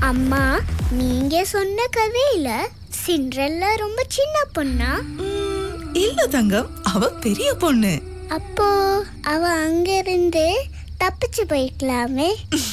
அம்மா நீங்க சொன்ன கதையில சிண்ட்ரெல்லா ரொம்ப சின்ன பொண்ணா ம், இல்ல தங்கம் அவ பெரிய பொண்ணு அப்போ அவ அங்கிருந்து தப்பிச்சு போய்க்கலாமே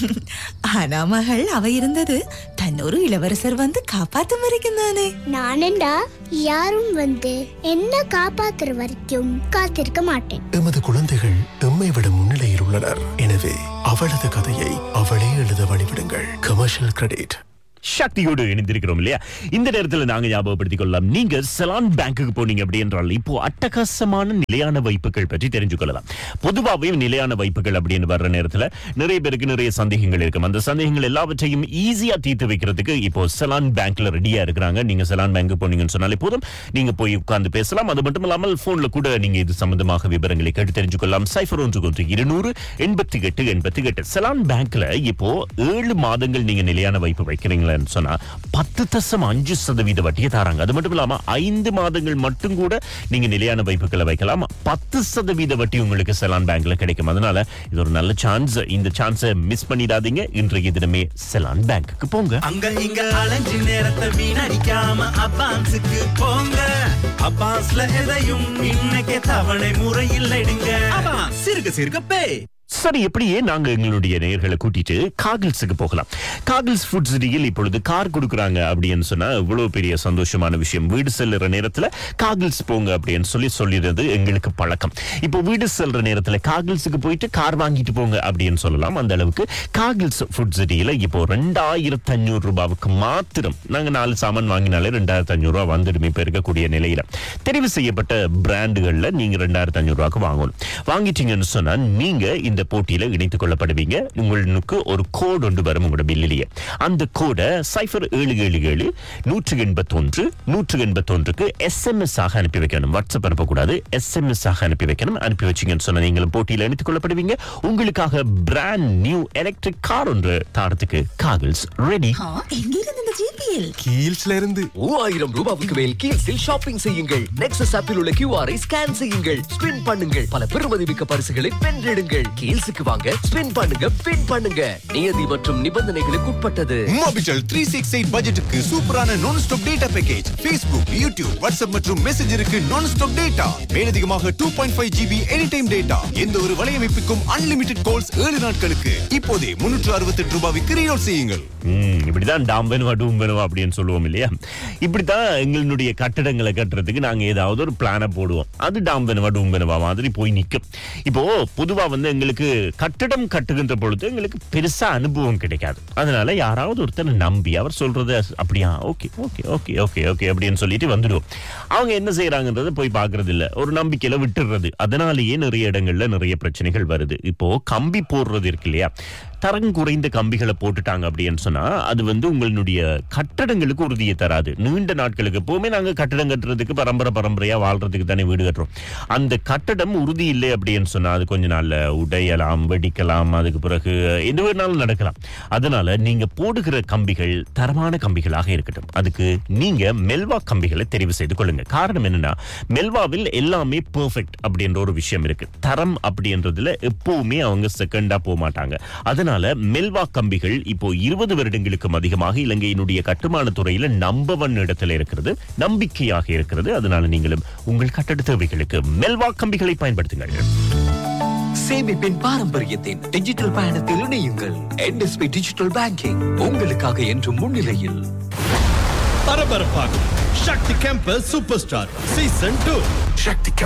ஆனா மகள் அவ இருந்தது தன்னொரு இளவரசர் வந்து காப்பாத்தும் வரைக்கும் தானே நானண்டா யாரும் வந்து என்ன காப்பாத்துற வரைக்கும் காத்திருக்க மாட்டேன் எமது குழந்தைகள் எம்மை விட முன்னிலையில் உள்ளனர் எனவே அவளது கதையை அவளே எழுத வழிவிடுங்கள் கமர்ஷியல் கிரெடிட் சக்தியோடு இணைந்திருக்கிறோம் இல்லையா இந்த நேரத்தில் நாங்க ஞாபகப்படுத்திக் கொள்ளலாம் நீங்க செலான் பேங்க்குக்கு போனீங்க அப்படி என்றால் இப்போ அட்டகாசமான நிலையான வைப்புகள் பற்றி தெரிஞ்சு கொள்ளலாம் பொதுவாகவே நிலையான வைப்புகள் அப்படின்னு வர்ற நேரத்தில் நிறைய பேருக்கு நிறைய சந்தேகங்கள் இருக்கும் அந்த சந்தேகங்கள் எல்லாவற்றையும் ஈஸியா தீர்த்து வைக்கிறதுக்கு இப்போ செலான் பேங்க்ல ரெடியா இருக்கிறாங்க நீங்க செலான் பேங்க் போனீங்கன்னு சொன்னாலே போதும் நீங்க போய் உட்கார்ந்து பேசலாம் அது மட்டும் இல்லாமல் போன்ல கூட நீங்க இது சம்பந்தமாக விவரங்களை கேட்டு தெரிஞ்சு கொள்ளலாம் சைஃபர் ஒன்று ஒன்று இருநூறு எண்பத்தி எட்டு எண்பத்தி எட்டு செலான் பேங்க்ல இப்போ ஏழு மாதங்கள் நீங்க நிலையான வைப்பு வைக்கிறீங்களா சொன்னா பத்து தசம் அஞ்சு சதவீத வட்டியை தராங்க அது மட்டும் இல்லாம ஐந்து மாதங்கள் மட்டும் கூட நீங்க நிலையான வைப்புகளை வைக்கலாம் பத்து சதவீத வட்டி உங்களுக்கு செலான் பேங்க்ல கிடைக்கும் அதனால இது ஒரு நல்ல சான்ஸ் இந்த சான்ஸை மிஸ் பண்ணிடாதீங்க இன்றைய தினமே செலான் பேங்க்குக்கு போங்க அங்க இங்க அலைஞ்சு நேரத்தை வீணடிக்காம அப்பான்ஸுக்கு போங்க அப்பான்ஸ்ல எதையும் இன்னைக்கு தவணை முறையில் எடுங்க சிறுக சிறுக பே சரி எப்படியே நாங்க எங்களுடைய நேயர்களை கூட்டிட்டு காகில்ஸுக்கு போகலாம் காகில்ஸ் ஃபுட் சிட்டியில் இப்பொழுது கார் கொடுக்குறாங்க அப்படின்னு சொன்னா இவ்வளவு பெரிய சந்தோஷமான விஷயம் வீடு செல்லுற நேரத்துல காகில்ஸ் போங்க அப்படின்னு சொல்லி சொல்லிடுறது எங்களுக்கு பழக்கம் இப்போ வீடு செல்ற நேரத்துல காகில்ஸுக்கு போயிட்டு கார் வாங்கிட்டு போங்க அப்படின்னு சொல்லலாம் அந்த அளவுக்கு காகில்ஸ் ஃபுட் சிட்டியில இப்போ ரெண்டாயிரத்தி அஞ்சூறு ரூபாவுக்கு மாத்திரம் நாங்க நாலு சாமான் வாங்கினாலே ரெண்டாயிரத்தி அஞ்சூறு ரூபாய் வந்துடுமே இப்ப இருக்கக்கூடிய நிலையில தெரிவு செய்யப்பட்ட பிராண்டுகள்ல நீங்க ரெண்டாயிரத்தி அஞ்சூறு ரூபாய்க்கு வாங்கணும் வாங்கிட்டீங்கன்னு சொன்னா நீங்க இந்த போட்டியில இணைத்துக் கொள்ளப்படுவீங்க உங்களுக்கு ஒரு கோடு ஒன்று வரும் உங்களோட பில்லிலேயே அந்த கோடை சைஃபர் ஏழு ஏழு ஏழு நூற்று எண்பத்தொன்று நூற்று எண்பத்தொன்றுக்கு எஸ்எம்எஸ் ஆக அனுப்பி வைக்கணும் வாட்ஸ்அப் அனுப்பக்கூடாது எஸ்எம்எஸ் ஆக அனுப்பி வைக்கணும் அனுப்பி வச்சீங்கன்னு சொன்னா நீங்களும் போட்டியில இணைத்துக் கொள்ளப்படுவீங்க உங்களுக்காக பிராண்ட் நியூ எலக்ட்ரிக் கார் ஒன்று தாரத்துக்கு காகில்ஸ் ரெடி ஆ, எங்க இருந்து இந்த ஜிபிஎல் கீல்ஸ்ல இருந்து மூவாயிரம் ரூபாவுக்கு மேல் கீழ்ஸில் ஷாப்பிங் செய்யுங்கள் நெக்ஸஸ் ஆப்பில் உள்ள கியூஆரை ஸ்கேன் செய்யுங்கள் ஸ்பின் பண்ணுங்கள் பல பெறுமதிமிக்க பரிசுகளை வென்றெடுங்கள் கீழ்ஸுக்கு வாங்க ஸ்பின் பண்ணுங்க பின் பண்ணுங்க நியதி மற்றும் நிபந்தனைகளுக்கு உட்பட்டது மோபிட்டல் த்ரீ சிக்ஸ் எயிட் பட்ஜெட்டுக்கு சூப்பரான non stop data package Facebook YouTube WhatsApp மற்றும் மெசேஜருக்கு நான் ஸ்டாப் டேட்டா மேலதிகமாக two point five GB any time data எந்த ஒரு வலையமைப்புக்கும் அன்லிமிடெட் கால்ஸ் ஏழு நாட்களுக்கு இப்போதே முன்னூற்று அறுபத்தி எட்டு ரூபாய்க்கு ரீலோட் செய்யுங்கள் ம், இப்படிதான் டாம் வேணுவா டூம் வேணுவா அப்படின்னு சொல்லுவோம் இல்லையா இப்படித்தான் எங்களுடைய கட்டடங்களை கட்டுறதுக்கு நாங்க ஏதாவது ஒரு பிளானை போடுவோம் அது டாம் வேணுவா டூம் வேணுவா மாதிரி போய் நிக்கும் இப்போ பொதுவா வந்து எங்களுக்கு கட்டடம் கட்டுகின்ற பொழுது எங்களுக்கு பெருசா அனுபவம் கிடைக்காது அதனால யாராவது ஒருத்தர் நம்பி அவர் சொல்றது அப்படியா okay okay okay okay okay அப்படின்னு சொல்லிட்டு வந்துடுவோம் அவங்க என்ன செய்யறாங்கன்றத போய் பாக்குறது இல்ல ஒரு நம்பிக்கையில விட்டுறது அதனாலேயே நிறைய இடங்கள்ல நிறைய பிரச்சனைகள் வருது இப்போ கம்பி போடுறது இருக்கு இல்லையா தரம் குறைந்த கம்பிகளை போட்டுட்டாங்க அப்படின்னு சொன்னா அது வந்து உங்களுடைய கட்டடங்களுக்கு உறுதியை தராது நீண்ட நாட்களுக்கு எப்பவுமே நாங்க கட்டடம் கட்டுறதுக்கு பரம்பரை பரம்பரையா வாழ்றதுக்கு தானே வீடு கட்டுறோம் அந்த கட்டடம் உறுதி இல்லை அப்படின்னு சொன்னா அது கொஞ்ச நாள்ல உடையலாம் வெடிக்கலாம் அதுக்கு பிறகு எது வேணாலும் நடக்கலாம் அதனால நீங்க போடுகிற கம்பிகள் தரமான கம்பிகளாக இருக்கட்டும் அதுக்கு நீங்க மெல்வா கம்பிகளை தெரிவு செய்து கொள்ளுங்க காரணம் என்னன்னா மெல்வாவில் எல்லாமே பெர்ஃபெக்ட் அப்படின்ற ஒரு விஷயம் இருக்கு தரம் அப்படின்றதுல எப்பவுமே அவங்க செகண்டா போக மாட்டாங்க அதனால மெல்வா கம்பிகள் இப்போ இருபது வருடங்களுக்கும் அதிகமாக இலங்கையினுடைய கட்டுமான துறையில நம்ப ஒன் இடத்துல இருக்கிறது நம்பிக்கையாக இருக்கிறது அதனால நீங்களும் உங்கள் கட்டட தேவைகளுக்கு மெல்வா கம்பிகளை பயன்படுத்துங்கள் சேமிப்பின் பாரம்பரியத்தின் டிஜிட்டல் பயணத்தில் இணையுங்கள் என்எஸ்பி டிஜிட்டல் பேங்கிங் உங்களுக்காக என்றும் முன்னிலையில் பரபரப்பாக Sakthi campus super star season two சக்தி